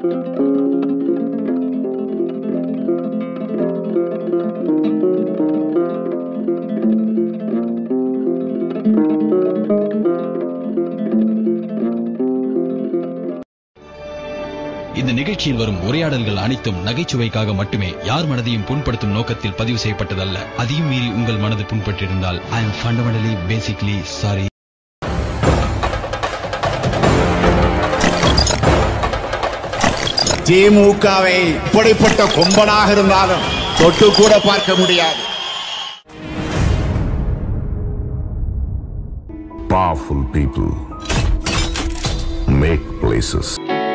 இந்த நிகழ்ச்சியில் வரும் உரையாடல்கள் அனைத்தும் நகைச்சுவைக்காக மட்டுமே யார் மனதையும் புண்படுத்தும் நோக்கத்தில் பதிவு செய்யப்பட்டதல்ல அதையும் மீறி உங்கள் மனது புண்பட்டிருந்தால் I am fundamentally basically sorry திமுகவை இப்படிப்பட்ட கொம்பனாக இருந்தாலும் தொட்டு கூட பார்க்க முடியாது Powerful people make places.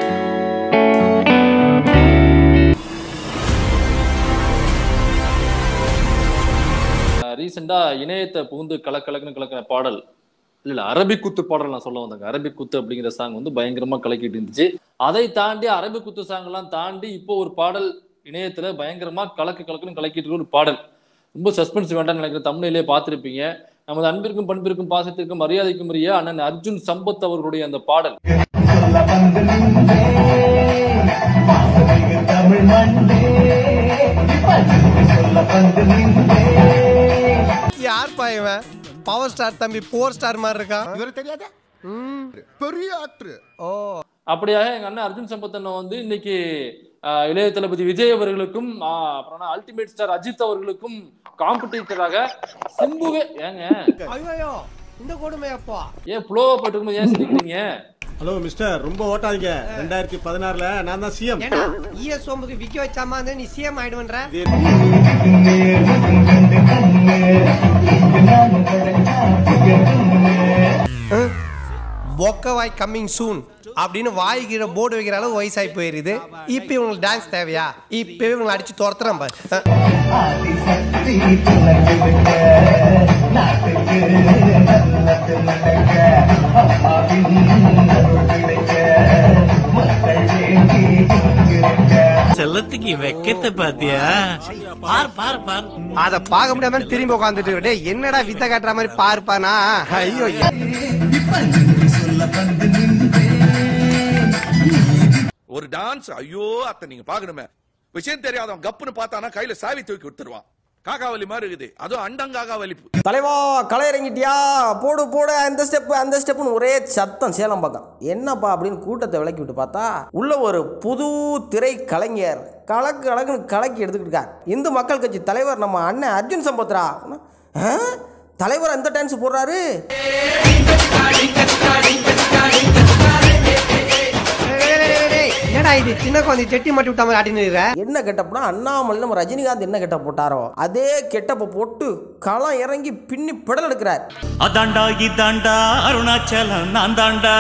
ரீசெண்டா இணையத்தை புகுந்து கலக்கலக்குன்னு கலக்கின பாடல் இல்ல இல்ல அரபிக் குத்து பாடல் நான் சொல்ல வந்தாங்க அரபிக் குத்து அப்படிங்கிற சாங் வந்து பயங்கரமா கலக்கிட்டு இருந்துச்சு அதை தாண்டி அரபிக் குத்து சாங் எல்லாம் தாண்டி இப்போ ஒரு பாடல் இணையத்துல பயங்கரமா கலக்கு கலக்குன்னு கலக்கிட்டு இருக்க ஒரு பாடல் ரொம்ப சஸ்பென்ஸ் வேண்டாம்னு நினைக்கிற தமிழிலே பார்த்திருப்பீங்க நமது அன்பிற்கும் பண்பிற்கும் பாசத்திற்கும் மரியாதைக்கும் உரிய அண்ணன் அர்ஜுன் சம்பத் அவர்களுடைய அந்த பாடல் யார் இவன் பவர் ஸ்டார் தம்பி போர் ஸ்டார் மாதிரி இருக்கான் இவரு தெரியாத பெரிய ஆக்டர் ஓ அப்படியாக எங்க அண்ணன் அர்ஜுன் சம்பத் அண்ணன் வந்து இன்னைக்கு ஆஹ், இளைய தளபதி விஜய் அவர்களுக்கும் ஆஹ், அப்புறம் அல்டிமேட் ஸ்டார் அஜித் அவர்களுக்கும் காம்படிட்டராக சிம்புவே ஏங்க ஐயோ இந்த கொடுமையாப்பா ஏன் புலோவா போட்டு ஏன் சிரிக்கிறீங்க ஹலோ மிஸ்டர் ரொம்ப ஓட்டாதீங்க ரெண்டாயிரத்தி பதினாறுல நான் தான் சிஎம் ஏண்டா ஈஎஸ் சோம்புக்கு விக்க வச்சாமா இருந்தா நீ சிஎம் ஆயிடுவன்ற பொக்கவாய் கம்மிங் சூன் அப்படின்னு வாய் கீழே போர்டு வைக்கிற அளவு வயசாகி போயிருது இப்போ இவங்களுக்கு டான்ஸ் தேவையா இப்பவே இவங்களை அடிச்சு துரத்துறான் பாரு அஹ். செல்லத்துக்கு வெக்கத்தை பாத்தியா பார் பார் பார் அத பார்க்க முடியாம திரும்பி உட்காந்துட்டு டேய் என்னடா வித்த காட்டுற மாதிரி பார்ப்பானா ஐயோ ஒரு டான்ஸ் ஐயோ அத்தை நீங்க பாக்கணுமே விஷயம் தெரியாதவன் கப்புன்னு பார்த்தானா கையில சாவி தூக்கி விட்டுருவான் காக்காவலி மாதிரி இருக்குது அதுவும் அண்டங்காகா வலிப்பு தலைவா களை இறங்கிட்டியா போடு போடு அந்த ஸ்டெப்பு அந்த ஸ்டெப்புன்னு ஒரே சத்தம் சேலம் பக்கம் என்னப்பா அப்படின்னு கூட்டத்தை விளக்கி விட்டு பார்த்தா உள்ள ஒரு புது திரை கலைஞர் கலக்கு கலக்குன்னு கலக்கி எடுத்துக்கிட்டு இருக்கார் இந்து மக்கள் கட்சி தலைவர் நம்ம அண்ணன் அர்ஜுன் சம்பத்ரா ஆ? தலைவர் அந்த டான்ஸ் போடுறாரு என்னடா இது சின்ன குழந்தை செட்டி மாட்டி விட்ட மாதிரி ஆட்டின்னு இருக்க என்ன கெட்டப்னா அண்ணாமலை நம்ம ரஜினிகாந்த் என்ன கெட்டப் போட்டாரோ அதே கெட்டப்பை போட்டு களம் இறங்கி பின்னி பிடல் எடுக்கிறார் அதாண்டா இதாண்டா அருணாச்சலம் நான் தாண்டா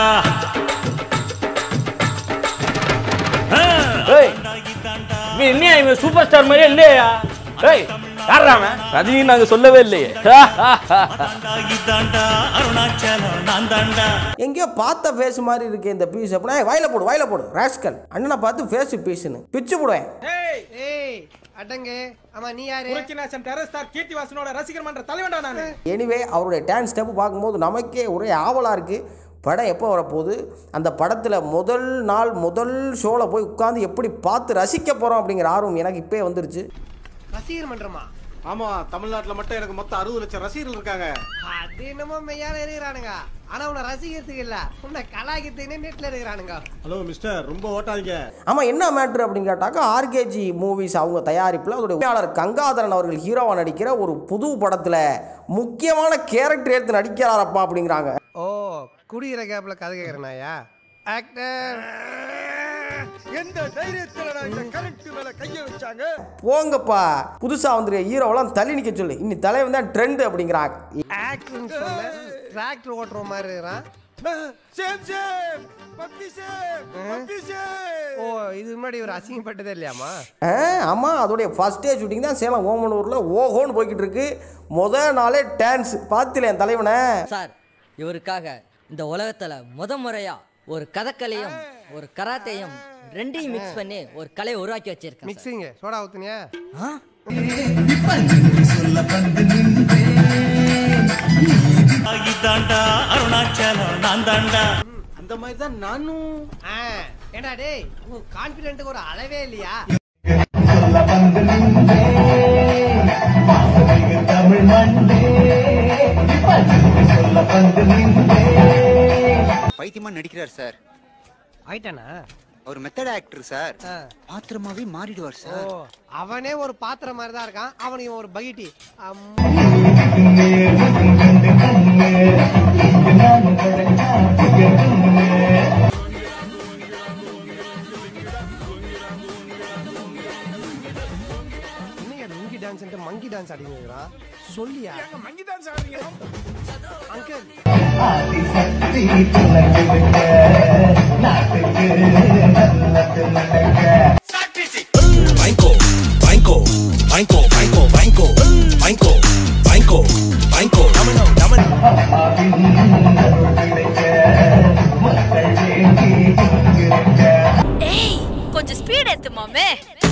ஆ, அதாண்டா, இதாண்டா, என்ன இவன் சூப்பர் ஸ்டார் மாதிரியே இல்லையா ஏய் யாரா அவன் ரஜினி நாங்க சொல்லவே இல்லையே அதாண்டா, இதாண்டா அருணாச்சலம் நான் தாண்டா எங்கேயோ பார்த்த ஃபேஸ் மாதிரி இருக்கு இந்த பீஸ் அப்படின்னா "ஏய், வாயில போடு வாயில போடு ராஸ்கல் அண்ணனை பார்த்து ஃபேஸ் பீஸ்னு பிச்சு போடுவேன் ஏய் அடங்கு ஆமா நீ யாரு கீர்த்தி வாசனோட ரசிகர் மன்ற தலைவன்டா நானு எனிவே அவருடைய டான்ஸ் ஸ்டெப் பார்க்கும்போது நமக்கே ஒரே ஆவலாக இருக்குது படம் எப்போ வரப்போகுது அந்த படத்தில் முதல் நாள் முதல் ஷோவில் போய் உட்காந்து எப்படி பார்த்து ரசிக்க போகிறோம் அப்படிங்கிற ஆர்வம் எனக்கு இப்போயே வந்துருச்சு ரசிகர் மன்றமா ஆமா தமிழ்நாட்டுல மட்டும் எனக்கு மொத்தம் அறுபது லட்சம் ரசிகர்கள் இருக்காங்க அது என்னமோ மெய்யால இருக்கிறானுங்க ஆனா உன்னை ரசிக்கிறதுக்கு இல்ல உன்னை கலாய்க்கிறதுக்குன்னே நெட்ல இருக்கிறானுங்க ஹலோ மிஸ்டர் ரொம்ப ஓட்டாதீங்க ஆமாம் என்ன மேட்ரு அப்படின்னு கேட்டாக்கா ஆர்கேஜி மூவிஸ் அவங்க தயாரிப்பில் அதோடைய உரிமையாளர் கங்காதரன் அவர்கள் ஹீரோவாக நடிக்கிற ஒரு புது படத்தில் முக்கியமான கேரக்டர் எடுத்து நடிக்கிறாரப்பா அப்படிங்கிறாங்க ஓ குடிக்கிற கேப்ல கதை கேக்குறனாயா ஆக்டர் எந்த தைரியத்துல நான் இந்த கரண்ட் மேல கைய வச்சாங்க போங்கப்பா புதுசாக வந்துருக்க ஹீரோவெல்லாம் தள்ளி நிற்க சொல்லு இன்னி தலைவன் தான் ட்ரெண்ட் அப்படிங்கிறாங்க ஆக்டர்னு சொல்ல டிராக்டர் ஓட்டுற மாதிரி இருக்கிறான் same same puppy same puppy same ஓ இது முன்னாடி ஒரு அசிங்கப்பட்டதே இல்லையாமா ஆ ஆமாம் அதோடைய ஃபஸ்ட் டே ஷூட்டிங் தான் சேலம் ஓமனூரில் ஓஹோன்னு போய்கிட்டு இருக்கு முத நாளே டான்ஸ் பார்த்துல என் தலைவனை சார் இவருக்காக இந்த உலகத்துல முத முறையா ஒரு கதக்கலையும் ஒரு கராத்தையும் ரெண்டையும் மிக்ஸ் பண்ணி ஒரு கலையை உருவாக்கி வச்சிருக்கேன் மிக்சிங் சோடா ஊத்துனியா ஆ? இதாண்டா அருணாச்சலம் நான் தாண்டா அந்த மாதிரி தான் நானும் ஆ ஏண்டா டேய் உங்க கான்பிடென்ட்டுக்கு ஒரு அளவே இல்லையா பைத்தியமா நடிக்கிறார் சார் ஆயிட்டானா அவர் மெத்தட் ஆக்டர் சார் ஆ. பாத்திரமாவே மாறிடுவார் ஓ சார் அவனே ஒரு பாத்திரம் மாதிரி தான் இருக்கான் அவனுக்கு இவன் ஒரு பகிட்டி என்னையா லுங்கி டான்ஸ் மங்கி டான்ஸ் ஆடிங்கிறா சொல்லியா மங்கி டான்ஸ் ஆடுறீங்க uncle Banco, banco, banco, banco, banco, banco, banco, banco. Domino, domino. ஏய் கொஞ்சம் ஸ்பீட் ஏத்து மாமே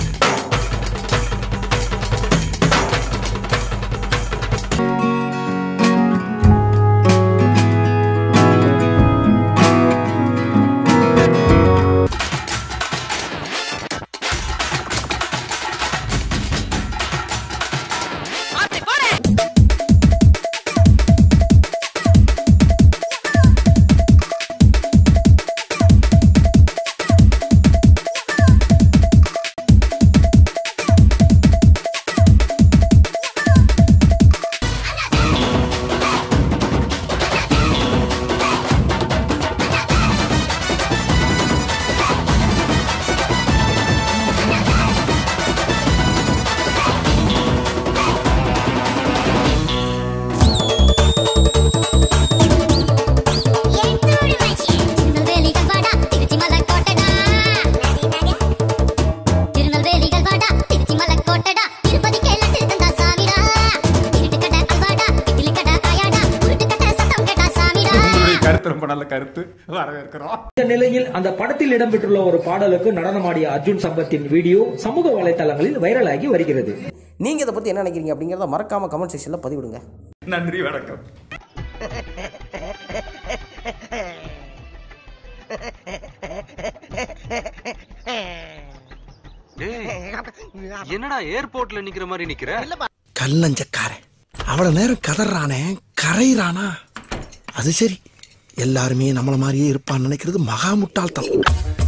அப்படி போடு கருத்து ரொம்ப நல்ல கருத்து வரவேற்கிறோம் இந்த நிலையில் அந்த படத்தில் இடம்பெற்றுள்ள ஒரு பாடலுக்கு நடனமாடிய அர்ஜுன் சம்பத்தின் வீடியோ சமூக வலைதளங்களில் வைரலாகி வருகிறது நீங்கள் இதை பற்றி என்ன நினைக்கிறீங்க அப்படிங்கிறத மறக்காமல் கமெண்ட் செக்ஷனில் பதிவிடுங்க நன்றி வணக்கம் என்னடா ஏர்போர்ட்ல நிக்கிற மாதிரி நிக்கிற கல்லஞ்சக்காரன் அவ்வளவு நேரம் கதறானே கரையிறானா அது சரி எல்லாருமே நம்மள மாதிரியே இருப்பான்னு நினைக்கிறது மகா முட்டாள்தனம்